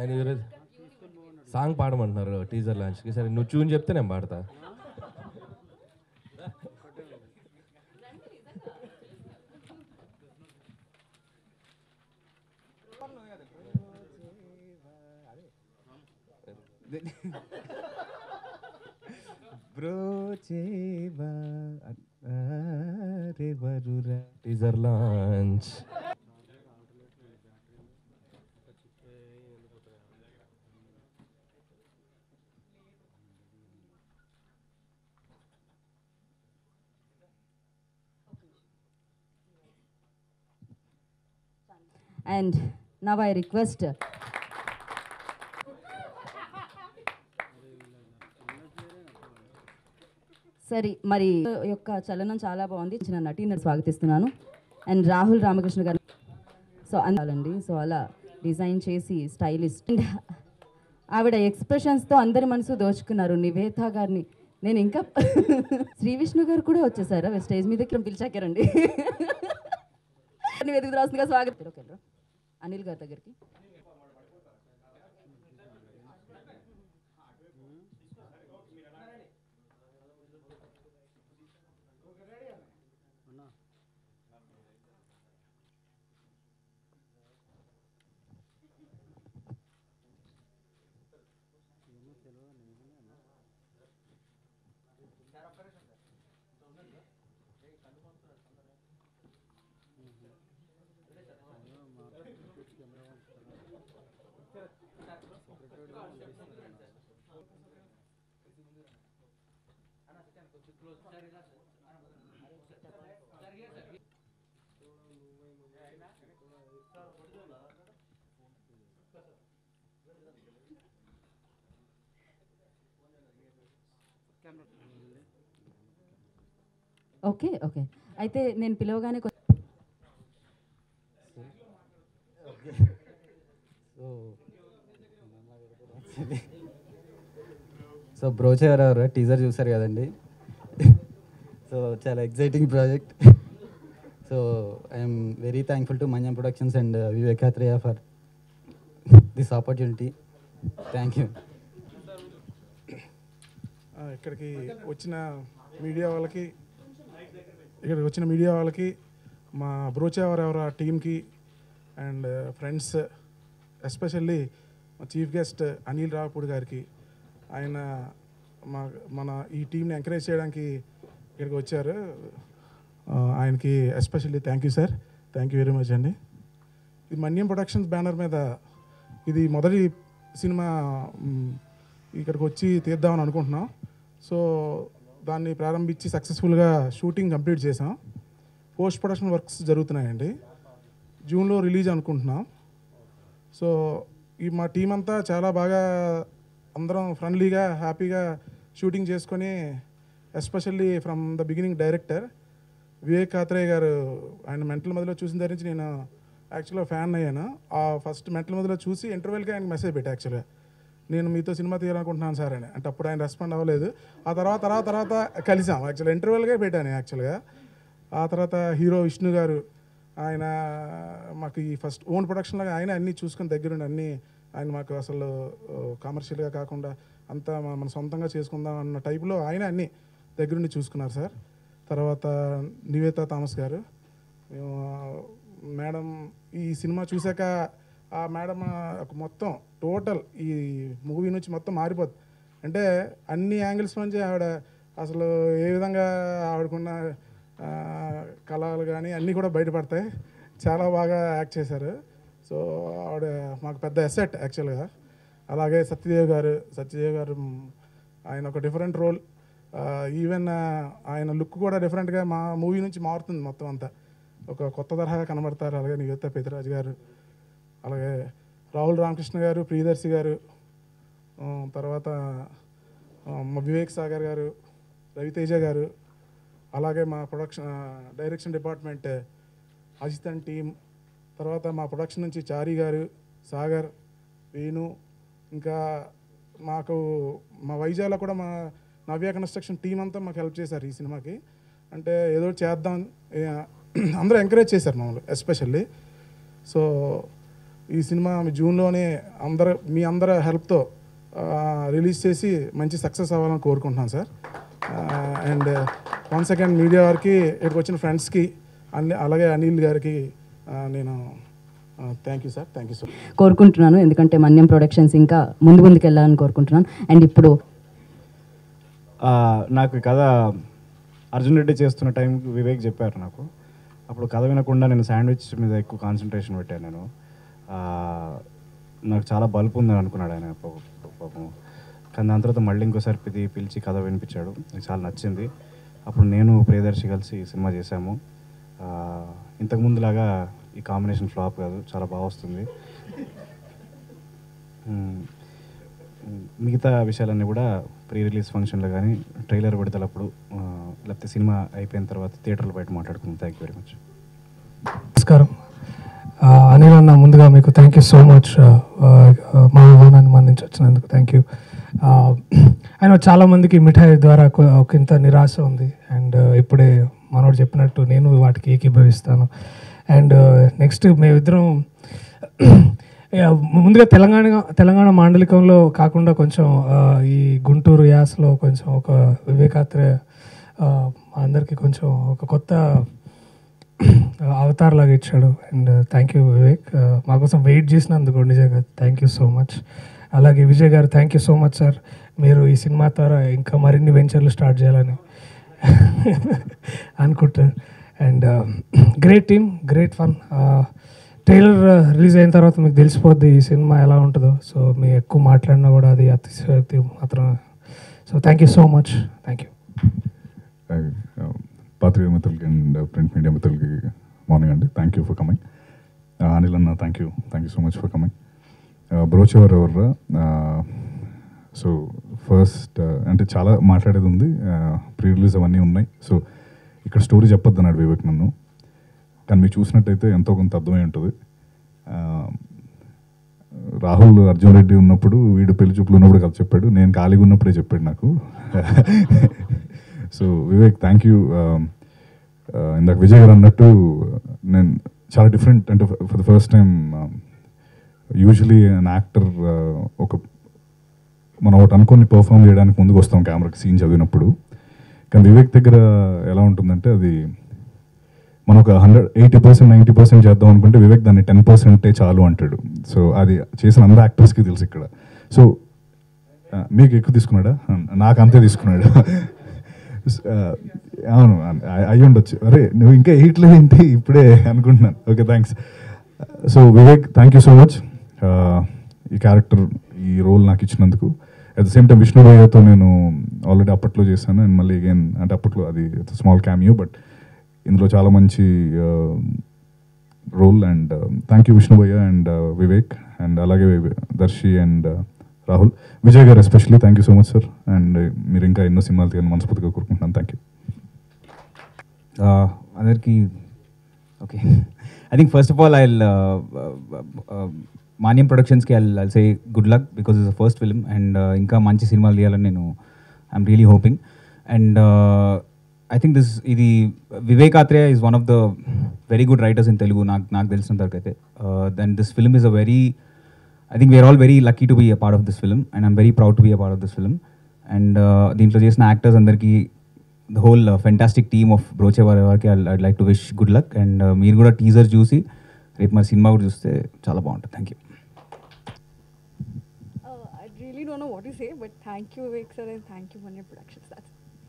ఆయన ఈరోజు song పాడమంటున్నారు teaser లాంచ్కి సరే నువ్వు చూని చెప్తే నేను పాడతా Brochevarevarura teaser launch And now I request సరే మరి యొక్క చలనం చాలా బాగుంది చిన్న నటీని స్వాగతిస్తున్నాను అండ్ రాహుల్ రామకృష్ణ గారు సో అందాలండి సో అలా డిజైన్ చేసి స్టైలిస్ట్ అండ్ ఆవిడ ఎక్స్ప్రెషన్స్తో అందరి మనసు దోచుకున్నారు నివేత గారిని నేను ఇంకా శ్రీ విష్ణు గారు కూడా వచ్చేసారా స్టేజ్ మీదకి పిలిచాకారండి నివేదిక రాస్తుందిగా స్వాగతం ఓకే రా. అనిల్ గారి దగ్గరికి ఓకే ఓకే అయితే నేను పిలవగానే కొ- సో బ్రోచే ఎవరు టీజర్ చూసారు కదండి సో చాలా exciting project so I'm very thankful to Manyam productions and Vivek Athreya for this opportunity thank you ah, ఇక్కడికి వచ్చిన మీడియా వాళ్ళకి ఇక్కడికి వచ్చిన మీడియా వాళ్ళకి మా బ్రోచావర్ ఎవరు టీంకి అండ్ ఫ్రెండ్స్ ఎస్పెషల్లీ మా చీఫ్ గెస్ట్ అనిల్ రావుపూడి గారికి ఆయన మా మన ఈ టీంని ఎంకరేజ్ చేయడానికి ఇక్కడికి వచ్చారు ఆ, ఆయనకి especially thank you sir thank you very much అండి ఇది మన్యం ప్రొడక్షన్స్ బ్యానర్ మీద ఇది మొదటి సినిమా మ్, ఇక్కడికి వచ్చి తీద్దామని అనుకుంటున్నాం సో దాన్ని ప్రారంభించి సక్సెస్ఫుల్గా షూటింగ్ కంప్లీట్ చేసాం పోస్ట్ ప్రొడక్షన్ వర్క్స్ జరుగుతున్నాయండి జూన్లో రిలీజ్ అనుకుంటున్నాం సో ఈ మా టీం అంతా చాలా బాగా అందరం ఫ్రెండ్లీగా హ్యాపీగా షూటింగ్ చేసుకొని especially from the beginning director Vivek Athreya గారు ఆయన మెంటల్ మధ్యలో చూసిన దగ్గర నుంచి నేను యాక్చువల్గా ఫ్యాన్ అయ్యాను ఆ ఫస్ట్ మెంటల్ మధ్యలో చూసి ఇంటర్వెల్కి ఆయనకి మెసేజ్ పెట్టా యాక్చువల్గా నేను మీతో సినిమా తీయాలనుకుంటున్నాను సార్ అని అంటే అప్పుడు ఆయన రెస్పాండ్ అవ్వలేదు ఆ తర్వాత తర్వాత తర్వాత కలిసాం యాక్చువల్గా ఇంటర్వెల్గా పెట్టాను యాక్చువల్గా ఆ తర్వాత హీరో విష్ణు గారు ఆయన మాకు ఈ ఫస్ట్ ఓన్ ప్రొడక్షన్ లాగా ఆయన అన్నీ చూసుకుని దగ్గరుండి అన్నీ ఆయన మాకు అసలు కమర్షియల్గా కాకుండా అంతా మన మన సొంతంగా చేసుకుందాం అన్న టైప్లో ఆయన అన్నీ దగ్గరుండి చూసుకున్నారు సార్ తర్వాత నివేత థామస్ గారు మేము, మేడం ఈ సినిమా చూశాక ఆ మేడం ఒక మొత్తం టోటల్ ఈ మూవీ నుంచి మొత్తం మారిపోద్ది అంటే అన్ని యాంగిల్స్ నుంచి ఆవిడ అసలు ఏ విధంగా ఆవిడకున్న ఆ, కళలు కానీ అన్నీ కూడా బయటపడతాయి చాలా బాగా యాక్ట్ చేశారు సో ఆవిడ మాకు పెద్ద ఎసెట్ యాక్చువల్గా అలాగే సత్యదేవ్ గారు సత్యదేవ్ గారు మ్, ఆయన ఒక డిఫరెంట్ రోల్ ఈవెన్ ఆయన లుక్ కూడా డిఫరెంట్గా మా మూవీ నుంచి మారుతుంది మొత్తం అంతా ఒక కొత్త తరహాగా కనబడతారు అలాగే నివేత పెద్దరాజు గారు అలాగే రాహుల్ రామకృష్ణ గారు ప్రియదర్శి గారు ఆ, తర్వాత ఆ, మా వివేక్ సాగర్ గారు రవితేజ గారు అలాగే మా ప్రొడక్షన్ డైరెక్షన్ డిపార్ట్మెంట్ అజితన్ టీం తర్వాత మా ప్రొడక్షన్ నుంచి చారి గారు సాగర్ వేణు ఇంకా మాకు మా వైజాగ్లో కూడా మా నవ్య కన్స్ట్రక్షన్ టీం అంతా మాకు హెల్ప్ చేశారు ఈ సినిమాకి అంటే ఏదో ఒకటి చేద్దాం ఏ- అందరూ ఎంకరేజ్ చేశారు మమ్మల్ని ఎస్పెషల్లీ సో ఈ సినిమా జూన్లోనే అందరు మీ అందరి హెల్ప్తో రిలీజ్ చేసి మంచి సక్సెస్ అవ్వాలని కోరుకుంటున్నాను sir and one second media వారికి ఇక్కడికి వచ్చిన ఫ్రెండ్స్కి అన్ని అలాగే అనిల్ గారికి ఆ, నేను thank you sir thank you so much కోరుకుంటున్నాను ఎందుకంటే మన్యం ప్రొడక్షన్స్ ఇంకా ముందు ముందుకు వెళ్ళాలని కోరుకుంటున్నాను అండ్ ఇప్పుడు ఆ, నాకు ఈ కథ అర్జున్ రెడ్డి చేస్తున్న టైంకి వివేక్ చెప్పారు నాకు అప్పుడు కథ వినకుండా నేను శాండ్విచ్ మీద ఎక్కువ కాన్సన్ట్రేషన్ పెట్టాను నేను ఆ, నాకు చాలా బల్బ్ ఉందని అనుకున్నాడు ఆయన పాపం పాపం. కానీ దాని తర్వాత మళ్ళీ ఇంకోసారి పిది పిలిచి కథ వినిపించాడు నాకు చాలా నచ్చింది అప్పుడు నేను ప్రియదర్శి కలిసి ఈ సినిమా చేశాము ఆ, ఇంతకుముందులాగా ఈ కాంబినేషన్ ఫ్లాప్ కాదు చాలా బాగా వస్తుంది మ్మ్. మిగతా విషయాలన్నీ కూడా ప్రీ రిలీజ్ ఫంక్షన్లో కానీ ట్రైలర్ విడుదలప్పుడు ఆ, లేకపోతే సినిమా అయిపోయిన తర్వాత థియేటర్లో బయట మాట్లాడుకుందాం థ్యాంక్ యూ వెరీ మచ్ నమస్కారం ఆ, అనిల్ అన్న ముందుగా మీకు థ్యాంక్ యూ సో మచ్ మా ఆహ్వానాన్ని మన్నించి వచ్చినందుకు థ్యాంక్ యూ ఆయన చాలామందికి మిఠాయి ద్వారా కొ- ఒక ఇంత నిరాశ ఉంది అండ్ ఇప్పుడే మనోడు చెప్పినట్టు నేను వాటికి ఏకీభవిస్తాను అండ్ నెక్స్ట్ మేమిద్దరం యా, ముందుగా తెలంగాణ తెలంగాణ మాండలికంలో కాకుండా కొంచెం ఆ, ఈ గుంటూరు యాసలో కొంచెం ఒక వివేకాత్రే ఆ, మా అందరికీ కొంచెం ఒక కొత్త అవతార్ లాగా ఇచ్చాడు and thank you Vivek Uh, మా కోసం వెయిట్ చేసినందుకు నిజంగా థ్యాంక్ యూ సో మచ్ అలాగే విజయ్ గారు thank you so much sir మీరు ఈ సినిమా ద్వారా ఇంకా మరిన్ని వెంచర్లు స్టార్ట్ చేయాలని అనుకుంటారు and great team great fun trailer release అయిన తర్వాత మీకు తెలిసిపోద్ది ఈ సినిమా ఎలా ఉంటుందో సో మీ ఎక్కువ మాట్లాడినా కూడా అది అతిశయోక్తి మాత్రం so thank you so much thank you పాత్రిక మిత్రులకి అండ్ ప్రింట్ మీడియా మిత్రులకి మార్నింగ్ అండి thank you for coming Anil అన్న thank you thank you so much for coming Brochevarevarura so first అంటే చాలా మాట్లాడేది ఉంది ప్రీ రిలీజ్ అవన్నీ ఉన్నాయి సో ఇక్కడ స్టోరీ చెప్పొద్దు అన్నాడు వివేక్ నన్ను కానీ మీరు చూసినట్టయితే ఎంతో కొంత అర్థమై ఉంటుంది ఆ, రాహుల్ అర్జున్ రెడ్డి ఉన్నప్పుడు వీడు పెళ్లి చూపులు ఉన్నప్పుడు కథ చెప్పాడు నేను ఖాళీగా ఉన్నప్పుడే చెప్పాడు నాకు సో వివేక్ థ్యాంక్ యూ ఇందాక విజయ్ గారు అన్నట్టు నేను చాలా డిఫరెంట్ అంటే for the first time usually an actor ఒక మనం ఒకటి అనుకుని పర్ఫామ్ చేయడానికి ముందుకు వస్తాం కెమెరాకి సీన్ చదివినప్పుడు కానీ వివేక్ దగ్గర ఎలా ఉంటుందంటే అది మనం ఒక hundred eighty percent ninety percent చేద్దాం అనుకుంటే వివేక్ దాన్ని టెన్ పర్సెంటే చాలు అంటాడు సో అది చేసిన అందరు యాక్టర్స్కి తెలుసు ఇక్కడ సో ఆ, మీకు ఎక్కువ తీసుకున్నాడా ఆ, నాకు అంతే తీసుకున్నాడు ఆ, అవును అ- అయ్యి ఉండొచ్చు అరే నువ్వు ఇంకా ఎయిట్లేదు ఏంటి ఇప్పుడే అనుకుంటున్నాను okay thanks so Vivek thank you so much ఈ క్యారెక్టర్ ఈ రోల్ నాకు ఇచ్చినందుకు at the same time Vishnu భయ్యతో నేను ఆల్రెడీ అప్పట్లో చేశాను అండ్ మళ్ళీ అగైన్ అంటే అప్పట్లో అది స్మాల్ క్యామియో బట్ ఇందులో చాలా మంచి role and thank you Vishnu భయ్య అండ్ వివేక్ అండ్ అలాగే దర్శి అండ్ రాహుల్ విజయ్ గారు especially thank you so much sir and మీరు ఇంకా ఎన్నో సినిమాలు తీయాలని మనస్ఫూర్తిగా కోరుకుంటున్నాను థ్యాంక్ యూ Uh, అందరికీ okay I think first of all I Manyam ప్రొడక్షన్స్కి I I say good luck because is first film and ఇంకా మంచి సినిమాలు తీయాలని నేను I'm really hoping and I think this ఇది Vivek Athreya is one of the very good writers in Telugu నాకు నాకు తెలిసినంత వరకు అయితే then this film is a very I think we are all very lucky to be a part of this film and I'm very proud to be a part of this film and దీంట్లో చేసిన actors అందరికీ the whole fantastic team of Brochevarevarura వారికి I like to wish good luck and మీరు కూడా teaser చూసి రేపు మరి cinema కూడా చూస్తే చాలా బాగుంటుంది thank you Uh, I really don't know what to say, but thank you, Vivek sir, and thank you, Manya Productions. That's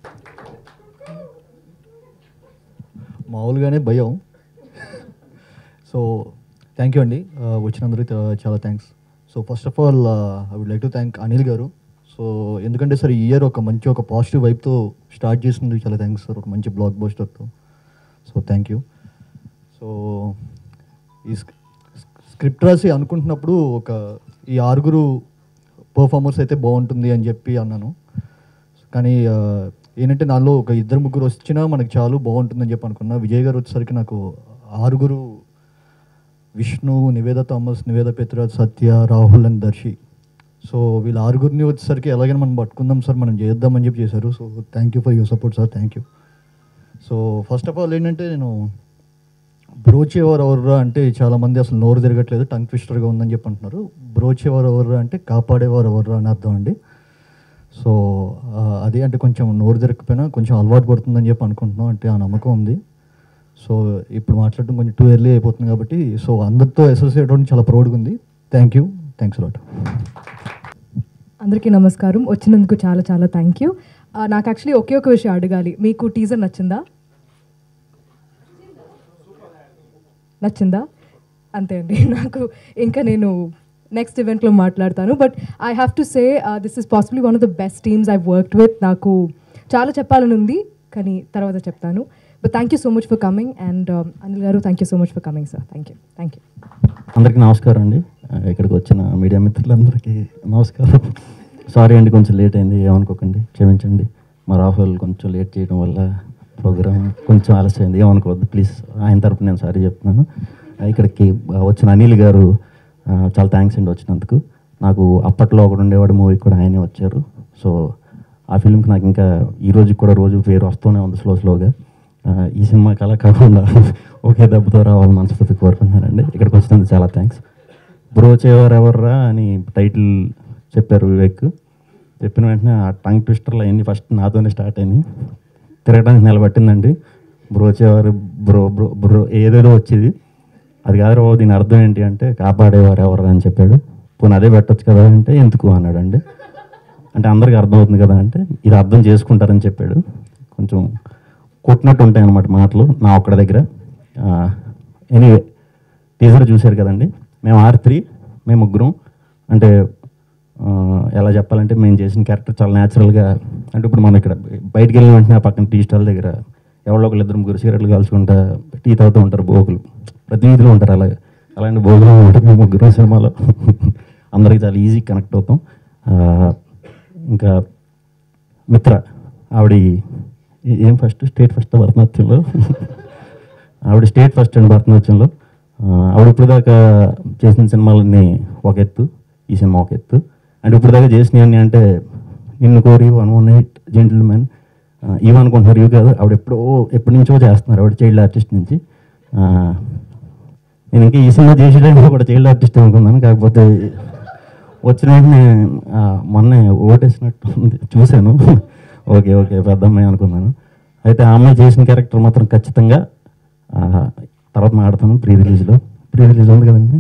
మామూలుగానే భయం సో థ్యాంక్ యూ అండి ఆ, వచ్చినందుకు చా- చాలా thanks so first of all I would like to thank Anil గారు so ఎందుకంటే sir ఈ ఇయర్ ఒక మంచి ఒక పాజిటివ్ వైబ్తో స్టార్ట్ చేసినందుకు చాలా థ్యాంక్స్ సార్ ఒక మంచి బ్లాక్ బస్టర్తో సో థ్యాంక్ యూ సో ఈ స్క్- స్క్రిప్ట్ రాసి అనుకుంటున్నప్పుడు ఒక ఈ ఆరుగురు పర్ఫార్మర్స్ అయితే బాగుంటుంది అని చెప్పి అన్నాను కానీ ఆ, ఏంటంటే నాలో ఒక ఇద్దరు ముగ్గురు వచ్చినా మనకి చాలు బాగుంటుందని చెప్పి అనుకున్నా విజయ్ గారు వచ్చేసరికి నాకు ఆరుగురు విష్ణు నివేద థామస్ నివేద పెత్రాజ్ సత్య రాహుల్ అండ్ దర్శి సో వీళ్ళ ఆరుగురిని వచ్చేసరికి ఎలాగైనా మనం పట్టుకుందాం సార్ మనం చేద్దామని చెప్పి చేశారు so thank you for your support sir thank you so first of all ఏంటంటే నేను బ్రోచేవర్ ఎవరు అంటే చాలా మంది అసలు నోరు తిరగట్లేదు టంగ్ ట్విస్టర్గా ఉందని చెప్పి అంటున్నారు బ్రోచేవర్ ఎవరు అంటే కాపాడేవారు ఎవరు అని అర్థం అండి సో ఆ, అది అంటే కొంచెం నోరు తిరగకపోయినా కొంచెం అలవాటు పడుతుందని చెప్పి అనుకుంటున్నాం అంటే ఆ నమ్మకం ఉంది సో ఇప్పుడు మాట్లాడడం కొంచెం టూ ఎర్లీ అయిపోతుంది కాబట్టి సో అందరితో అసోసియేట్ అవ్వడం చాలా ప్రౌడ్గా ఉంది థ్యాంక్ యూ థ్యాంక్స్ లాట్ అందరికీ నమస్కారం వచ్చినందుకు చాలా చాలా థ్యాంక్ యూ నాకు యాక్చువల్లీ ఒకే ఒక విషయం అడగాలి మీకు టీజర్ నచ్చిందా నచ్చిందా అంతే అండి నాకు ఇంకా నేను నెక్స్ట్ ఈవెంట్లో మాట్లాడతాను but I have to say this is possibly one of the best teams I worked with నాకు చాలా చెప్పాలని ఉంది కానీ తర్వాత చెప్తాను but thank you so much for coming and Anil గారు thank you so much for coming sir thank you thank you అందరికీ నమస్కారం అండి ఆ, ఇక్కడికి వచ్చిన మీడియా మిత్రులందరికీ నమస్కారం సారీ అండి కొంచెం లేట్ అయింది ఏమనుకోకండి క్షమించండి మా రాహుల్ కొంచెం లేట్ చేయడం వల్ల ప్రోగ్రామ్ కొంచెం ఆలస్యమైంది ఏమనుకోవద్దు ప్లీజ్ ఆయన తరపు నేను సారీ చెప్తున్నాను ఆ, ఇక్కడికి ఆ, వచ్చిన అనిల్ గారు ఆ, చాలా థ్యాంక్స్ అండి వచ్చినందుకు నాకు అప్పట్లో ఒకడు ఉండేవాడు మూవీ కూడా ఆయనే వచ్చారు సో ఆ ఫిల్మ్కి నాకు ఇంకా ఈ రోజు కూడా రోజు పేరు వస్తూనే ఉంది స్లో స్లోగా ఆ, ఈ సినిమాకి అలా కాకుండా ఒకే దెబ్బతో రావాలని మనస్ఫూర్తి కోరుకుంటున్నానండి ఇక్కడికి వచ్చినందుకు చాలా థ్యాంక్స్ బ్రోచేవారు ఎవర్రా అని టైటిల్ చెప్పారు వివేక్ చెప్పిన వెంటనే ఆ టంగ్ ట్విస్టర్లు అయింది ఫస్ట్ నాతోనే స్టార్ట్ అయినాయి తిరగడానికి నిలబట్టిందండి బ్రోచేవారు బ్రో బ్రో బ్రో ఏదేదో వచ్చేది అది కాదు బాబు దీని అర్థం ఏంటి అంటే కాపాడేవారు ఎవరు అని చెప్పాడు పోనీ అదే పెట్టొచ్చు కదా అంటే ఎందుకు అన్నాడండి అంటే అందరికీ అర్థమవుతుంది కదా అంటే ఇది అర్థం చేసుకుంటారని చెప్పాడు కొంచెం కొట్టినట్టు ఉంటాయి అన్నమాట మాటలు నా ఒక్కడి దగ్గర ఎనీవే టీజర్ చూశారు కదండి మేము ఆర్ త్రీ మేము ముగ్గురం అంటే ఆ, ఎలా చెప్పాలంటే మేము చేసిన క్యారెక్టర్ చాలా న్యాచురల్గా అంటే ఇప్పుడు మనం ఇక్కడ బయటికి వెళ్ళిన వెంటనే ఆ పక్కన టీ స్టాల్ దగ్గర ఎవరో ఒకళ్ళు ఇద్దరు ముగ్గురు సిగరెట్లు కాల్చుకుంటా టీ తాగుతూ ఉంటారు బోగులు ప్రతి వీధిలో ఉంటారు అలాగే అలాంటి బోగులు ఉంటారు మేము ముగ్గురు సినిమాలో అందరికి చాలా ఈజీ కనెక్ట్ అవుతాం ఆ, ఇంకా మిత్ర ఆవిడ ఏ- ఏం ఫస్ట్ స్టేట్ ఫస్ట్ భరతనాట్యంలో ఆవిడ స్టేట్ ఫస్ట్ అండ్ భరతనాట్యంలో ఆ, ఆవిడ ఇప్పుడు దాకా చేసిన సినిమాలన్నీ ఒక ఎత్తు ఈ సినిమా ఒక ఎత్తు అండ్ ఇప్పుడు దాకా చేసినవన్నీ అంటే నిన్ను కోరి వన్ వన్ ఎయిట్ జెంటిల్మెన్ ఇవి అనుకుంటున్నారు ఇవి కాదు ఆవిడ ఎప్పుడో ఎప్పటి నుంచో చేస్తున్నారు ఆవిడ చైల్డ్ ఆర్టిస్ట్ నుంచి ఆ, నేను ఇంకా ఈ సినిమా చేసేటప్పుడు కూడా చైల్డ్ ఆర్టిస్ట్ అనుకున్నాను కాకపోతే వచ్చిన వెంటనే ఆ, మొన్నే ఓటేసినట్టు ఉంది చూశాను ఓకే ఓకే పెద్ద అమ్మాయి అనుకున్నాను అయితే ఆ అమ్మాయి చేసిన క్యారెక్టర్ మాత్రం ఖచ్చితంగా ఆ, తర్వాత మాడతాను ప్రీ రిలీజ్లో ప్రీ రిలీజ్ ఉంది కదండి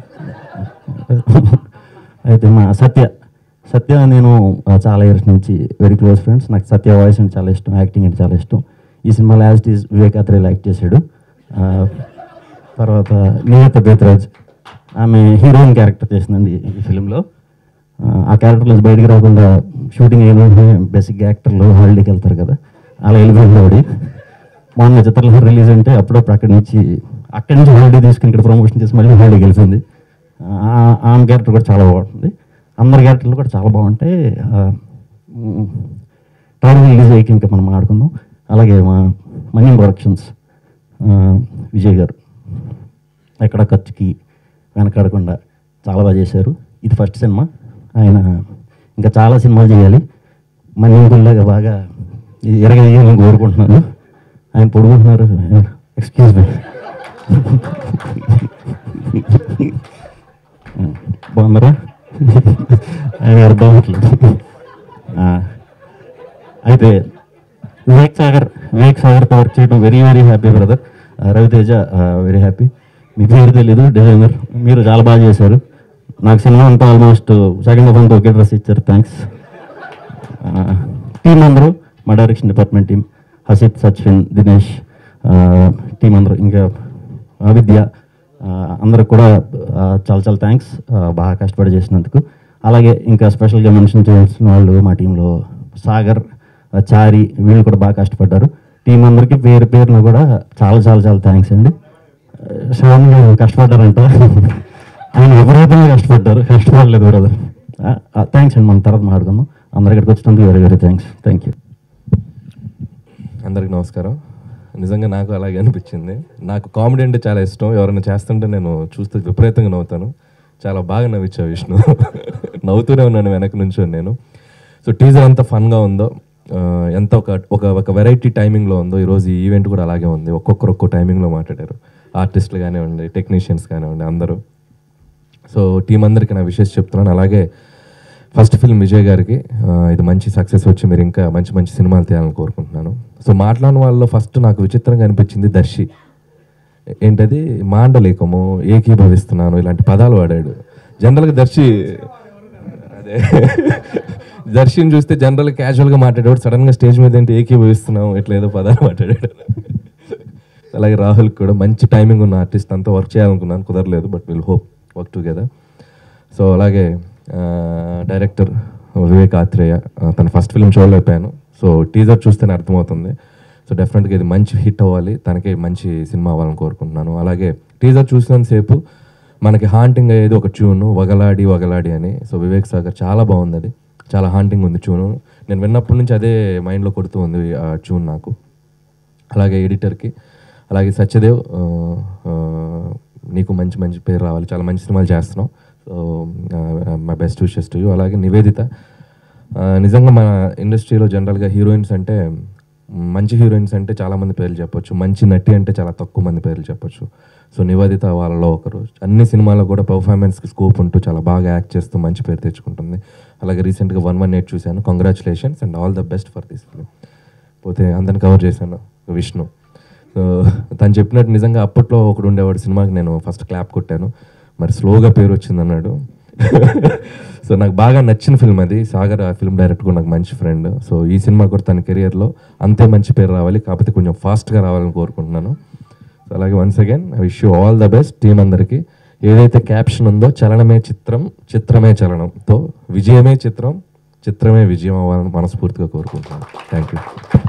అయితే మా సత్య సత్య నేను ఆ, చాలా ఇయర్స్ నుంచి వెరీ క్లోజ్ ఫ్రెండ్స్ నాకు సత్య వాయిస్ అంటే చాలా ఇష్టం యాక్టింగ్ అంటే చాలా ఇష్టం ఈ సినిమాలో యాజ్ ఈజ్ వివేకాత్రేయులు యాక్ట్ చేశాడు ఆ, తర్వాత నివేత బేత్రాజ్ ఆమె హీరోయిన్ క్యారెక్టర్ చేసిందండి ఈ ఫిలింలో ఆ క్యారెక్టర్ నుంచి బయటికి రాకుండా షూటింగ్ అయిన వెంటనే బేసిక్ యాక్టర్లు హాలిడేకి వెళ్తారు కదా అలా వెళ్ళిపోయింది ఆవిడ మొన్న చిత్రలహరి రిలీజ్ అంటే అప్పుడప్పుడు అక్కడి నుంచి అక్కడి నుంచి హాలిడే తీసుకుని ఇక్కడ ప్రమోషన్ చేసి మళ్ళీ హాలిడేకి వెళ్ళిపోయింది ఆ- ఆమె క్యారెక్టర్ కూడా చాలా బాగుంటుంది అందరి క్యారెక్టర్లు కూడా చాలా బాగుంటాయి ట్రైలర్ రిలీజ్ అయ్యాక ఇంకా మనం ఆడుకుందాం అలాగే మా మనీ ప్రొడక్షన్స్ విజయ్ గారు ఎక్కడ ఖర్చుకి వెనకాడకుండా చాలా బాగా చేశారు ఇది ఫస్ట్ సినిమా ఆయన ఇంకా చాలా సినిమాలు చేయాలి మనీ బాగా ఎరగేయాలని కోరుకుంటున్నాను ఆయన పొడుగుంటున్నారు ఎక్స్క్యూజ్ మీ బాగున్నారా ఆయన అర్థం అవ్వట్లేదు ఆ, అయితే వివేక్ సాగర్ వివేక్ సాగర్తో వర్క్ చేయడం very very happy brother Ravi Teja very happy మీ పేరు తెలీదు డిజైనర్ మీరు చాలా బాగా చేశారు నాకు సినిమా అంతా ఆల్మోస్ట్ సెకండ్ హాఫ్ అంతా ఒకే డ్రెస్ ఇచ్చారు థ్యాంక్స్ టీం అందరూ మా direction department team Hasith Sachin Dinesh team అందరూ ఇంకా ఆ, విద్య ఆ, అందరికి కూడా ఆ, చాలా చాలా థ్యాంక్స్ బాగా కష్టపడి చేసినందుకు అలాగే ఇంకా స్పెషల్గా మెన్షన్ చేయాల్సిన వాళ్ళు మా టీంలో సాగర్ ఆ, చారి వీళ్ళు కూడా బాగా కష్టపడ్డారు టీం అందరికీ పేరు పేరున కూడా చాలా చాలా చాలా థ్యాంక్స్ అండి శ్రవణ్ గారు కష్టపడ్డారంట ఆయన విపరీతంగా కష్టపడ్డారు కష్టపడలేదు బ్రదర్ థ్యాంక్స్ అండి మనం తర్వాత మాట్లాడుకుందాం అందరి ఇక్కడికి వచ్చినందుకు very very thanks thank you అందరికి నమస్కారం నిజంగా నాకు అలాగే అనిపించింది నాకు కామెడీ అంటే చాలా ఇష్టం ఎవరైనా చేస్తుంటే నేను చూస్తే విపరీతంగా నవ్వుతాను చాలా బాగా నవ్వించావు విష్ణు నవ్వుతూనే ఉన్నాను వెనక నుంచి నేను సో టీజర్ ఎంత ఫన్గా ఉందో ఆ, ఎంత ఒక ఒక ఒక వెరైటీ టైమింగ్లో ఉందో ఈరోజు ఈ ఈవెంట్ కూడా అలాగే ఉంది ఒక్కొక్కరు ఒక్కో టైమింగ్లో మాట్లాడారు ఆర్టిస్టులు కానివ్వండి టెక్నీషియన్స్ కానివ్వండి అందరూ సో టీం అందరికీ నా విషెస్ చెప్తున్నాను అలాగే ఫస్ట్ ఫిల్మ్ విజయ్ గారికి ఆ, ఇది మంచి సక్సెస్ వచ్చి మీరు ఇంకా మంచి మంచి సినిమాలు తీయాలని కోరుకుంటున్నాను సో మాట్లాడిన వాళ్ళలో ఫస్ట్ నాకు విచిత్రంగా అనిపించింది దర్శి ఏంటది మాండలేకము ఏకీభవిస్తున్నాను ఇలాంటి పదాలు వాడాడు జనరల్గా దర్శి అదే దర్శిని చూస్తే జనరల్ క్యాజువల్గా మాట్లాడేవాడు సడన్గా స్టేజ్ మీద ఏంటి ఏకీభవిస్తున్నాం ఇట్లా ఏదో పదాలు మాట్లాడాడు అలాగే రాహుల్ కూడా మంచి టైమింగ్ ఉన్న ఆర్టిస్ట్ అంతా వర్క్ చేయాలనుకున్నాను కుదరలేదు but will hope work together so అలాగే డైరెక్టర్ వివేక్ ఆత్రేయ ఆ, తన ఫస్ట్ ఫిల్మ్ చూడలేకపోయాను సో టీజర్ చూస్తేనే అర్థమవుతుంది సో డెఫినెట్గా ఇది మంచి హిట్ అవ్వాలి తనకి మంచి సినిమా అవ్వాలని కోరుకుంటున్నాను అలాగే టీజర్ చూసినంతసేపు మనకి హాంటింగ్ అయ్యేది ఒక ట్యూన్ వగలాడి వగలాడి అని సో వివేక్ సాగర్ చాలా బాగుంది అది చాలా హాంటింగ్ ఉంది ట్యూన్ నేను విన్నప్పటి నుంచి అదే మైండ్లో కొడుతూ ఉంది ఆ ట్యూన్ నాకు అలాగే ఎడిటర్కి అలాగే సత్యదేవ్ ఆ, ఆ, నీకు మంచి మంచి పేరు రావాలి చాలా మంచి సినిమాలు చేస్తున్నావు so my best wishes to you అలాగే నివేదిత ఆ, నిజంగా మన ఇండస్ట్రీలో జనరల్గా హీరోయిన్స్ అంటే మంచి హీరోయిన్స్ అంటే చాలా మంది పేర్లు చెప్పొచ్చు మంచి నటి అంటే చాలా తక్కువ మంది పేర్లు చెప్పొచ్చు సో నివేదిత వాళ్ళలో ఒకరు అన్ని సినిమాల్లో కూడా పర్ఫార్మెన్స్కి స్కోప్ ఉంటూ చాలా బాగా యాక్ట్ చేస్తూ మంచి పేరు తెచ్చుకుంటుంది అలాగే రీసెంట్గా వన్ వన్ ఎయిట్ చూశాను congratulations and all the best for this film పోతే అందరిని కవర్ చేశాను విష్ణు సో తను చెప్పినట్టు నిజంగా అప్పట్లో ఒకడు ఉండేవాడు సినిమాకి నేను ఫస్ట్ క్లాప్ కొట్టాను మరి స్లోగా పేరు వచ్చింది అన్నాడు సో నాకు బాగా నచ్చిన ఫిల్మ్ అది సాగర్ ఆ ఫిల్మ్ డైరెక్టర్ కూడా నాకు మంచి ఫ్రెండ్ సో ఈ సినిమా కూడా తన కెరియర్లో అంతే మంచి పేరు రావాలి కాకపోతే కొంచెం ఫాస్ట్గా రావాలని కోరుకుంటున్నాను సో అలాగే once again I wish you all the best team అందరికీ ఏదైతే క్యాప్షన్ ఉందో చలనమే చిత్రం చిత్రమే చలనంతో విజయమే చిత్రం చిత్రమే విజయం అవ్వాలని మనస్ఫూర్తిగా కోరుకుంటున్నాను థ్యాంక్ యూ